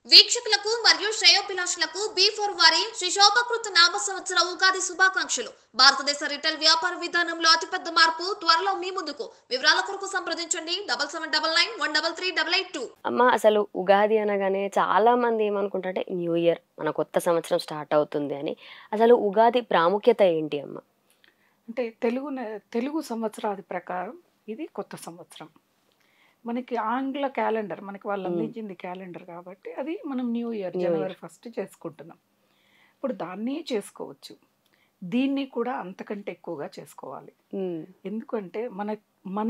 వీక్షకులకు మరియు శ్రేయోభిలాషులకు be four వారి శ్రీ శోభకృత నామ సంవత్సర ఉగాది శుభాకాంక్షలు భారతదేశ రిటైల్ వ్యాపార విధానంలో అతిపెద్ద మార్పు త్వరలో మీ ముందుకు వివరాల కొరకు సంప్రదించండి double seven double nine one double three double eight two అమ్మ అసలు ఉగాది అనగానే చాలా మంది ఏమనుకుంటారంటే న్యూ ఇయర్ మన కొత్త సంవత్సరం స్టార్ట్ అవుతుంది అని అసలు ఉగాది ప్రాముఖ్యత ఏంటి అమ్మ అంటే తెలుగు నె- తెలుగు సంవత్సరాది ప్రకారం ఇది కొత్త సంవత్సరం మనకి ఆంగ్ల క్యాలెండర్ మనకి వాళ్ళు మ్మ్. అందించింది క్యాలెండర్ కాబట్టి అది మనం న్యూ ఇయర్ New జనవరి ఫస్ట్ చేసుకుంటున్నాం ఇప్పుడు దాన్ని చేసుకోవచ్చు దీన్ని కూడా అంతకంటే ఎక్కువగా చేసుకోవాలి ఉమ్, ఎందుకంటే మన మన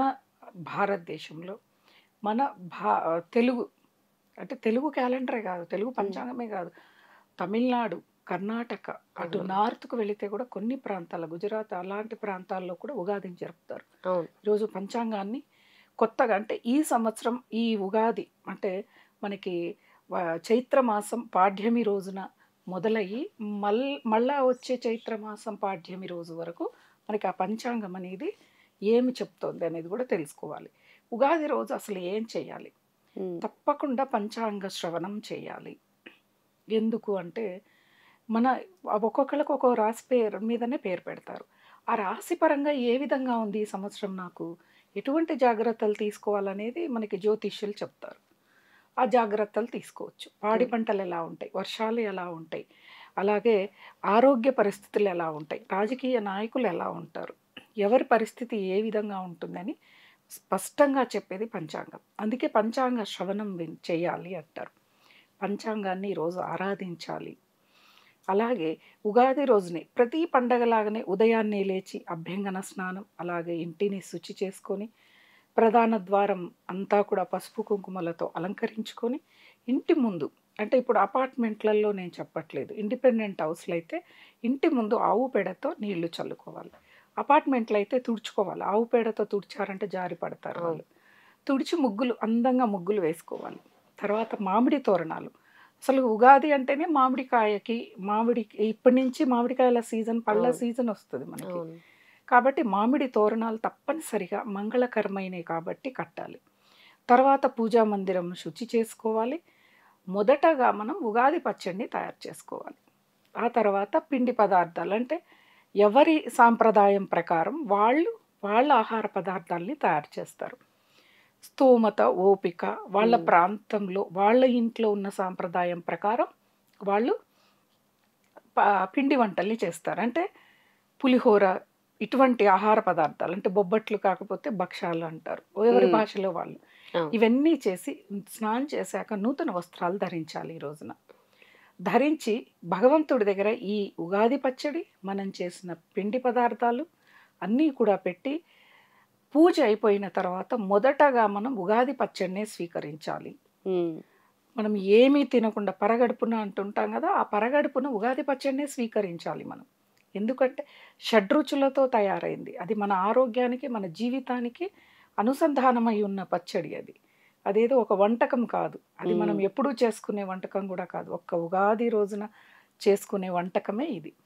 భారతదేశంలో మన భా తెలుగు అంటే తెలుగు క్యాలెండరే కాదు తెలుగు పంచాంగమే కాదు తమిళనాడు కర్ణాటక అటు అవును. నార్త్కు వెళితే కూడా కొన్ని ప్రాంతాల గుజరాత్ అలాంటి ప్రాంతాల్లో కూడా ఉగాదిని జరుపుతారు అవును ఈరోజు పంచాంగాన్ని కొత్తగా అంటే ఈ సంవత్సరం ఈ ఉగాది అంటే మనకి వ- చైత్ర మాసం పాడ్యమి రోజున మొదలయ్యి మల్ మళ్ళా వచ్చే చైత్ర మాసం పాడ్యమి రోజు వరకు మనకి ఆ పంచాంగం అనేది ఏమి చెప్తోంది అనేది కూడా తెలుసుకోవాలి ఉగాది రోజు అసలు ఏం చేయాలి ఉమ్, తప్పకుండా పంచాంగ శ్రవణం చేయాలి ఎందుకు అంటే మన ఒక్కొక్కరికి ఒక్కొక్క రాశి పేరు మీదనే పేరు పెడతారు ఆ రాశి పరంగా ఏ విధంగా ఉంది ఈ సంవత్సరం నాకు ఎటువంటి జాగ్రత్తలు తీసుకోవాలనేది మనకి జ్యోతిష్యులు చెప్తారు ఆ జాగ్రత్తలు తీసుకోవచ్చు పాడి Hmm. పంటలు ఎలా ఉంటాయి వర్షాలు ఎలా ఉంటాయి అలాగే ఆరోగ్య పరిస్థితులు ఎలా ఉంటాయి రాజకీయ నాయకులు ఎలా ఉంటారు ఎవరి పరిస్థితి ఏ విధంగా ఉంటుందని స్పష్టంగా చెప్పేది పంచాంగం అందుకే పంచాంగ శ్రవణం విన్- చేయాలి అంటారు పంచాంగాన్ని ఈరోజు ఆరాధించాలి అలాగే ఉగాది రోజునే ప్రతి పండగలాగానే ఉదయాన్నే లేచి అభ్యంగన స్నానం అలాగే ఇంటిని శుచి చేసుకొని ప్రధాన ద్వారం అంతా కూడా పసుపు కుంకుమలతో అలంకరించుకొని ఇంటి ముందు అంటే ఇప్పుడు అపార్ట్మెంట్లలో నేను చెప్పట్లేదు ఇండిపెండెంట్ హౌస్లో అయితే ఇంటి ముందు ఆవు పేడతో నీళ్లు చల్లుకోవాలి అపార్ట్మెంట్లో అయితే తుడుచుకోవాలి ఆవు పేడతో తుడిచారంటే జారి పడతారు అవును. వాళ్ళు తుడిచి ముగ్గులు అందంగా ముగ్గులు వేసుకోవాలి తర్వాత మామిడి తోరణాలు అసలు ఉగాది అంటేనే మామిడికాయకి మామిడి ఇప్పటి నుంచి మామిడికాయల సీజన్ పళ్ళ అవును. సీజన్ వస్తుంది మనకి అవును కాబట్టి మామిడి తోరణాలు తప్పనిసరిగా మంగళకరమైనవి కాబట్టి కట్టాలి తర్వాత పూజా మందిరం శుచి చేసుకోవాలి మొదటగా మనం ఉగాది పచ్చడిని తయారు చేసుకోవాలి ఆ తర్వాత పిండి పదార్థాలు అంటే ఎవరి సాంప్రదాయం ప్రకారం వాళ్ళు వాళ్ళ ఆహార పదార్థాలని తయారు చేస్తారు స్తోమత ఓపిక వాళ్ళ మ్మ్. ప్రాంతంలో వాళ్ళ ఇంట్లో ఉన్న సాంప్రదాయం ప్రకారం వాళ్ళు ప- పిండి వంటల్ని చేస్తారు అంటే పులిహోర ఇటువంటి ఆహార పదార్థాలు అంటే బొబ్బట్లు కాకపోతే భక్షాలు అంటారు ఎవరి మ్మ్. భాషలో వాళ్ళు అవును. ఇవన్నీ చేసి స్నానం చేశాక నూతన వస్త్రాలు ధరించాలి ఈ రోజున ధరించి భగవంతుడి దగ్గర ఈ ఉగాది పచ్చడి మనం చేసిన పిండి పదార్థాలు అన్నీ కూడా పెట్టి పూజ అయిపోయిన తర్వాత మొదటగా మనం ఉగాది పచ్చడినే స్వీకరించాలి ఉమ్, మనం ఏమీ తినకుండా పరగడుపున అంటుంటాం కదా ఆ పరగడుపున ఉగాది పచ్చడినే స్వీకరించాలి మనం ఎందుకంటే షడ్రుచులతో తయారైంది అది మన ఆరోగ్యానికి మన జీవితానికి అనుసంధానమై ఉన్న పచ్చడి అది అదేదో ఒక వంటకం కాదు అది మనం మ్మ్. ఎప్పుడూ చేసుకునే వంటకం కూడా కాదు ఒక్క ఉగాది రోజున చేసుకునే వంటకమే ఇది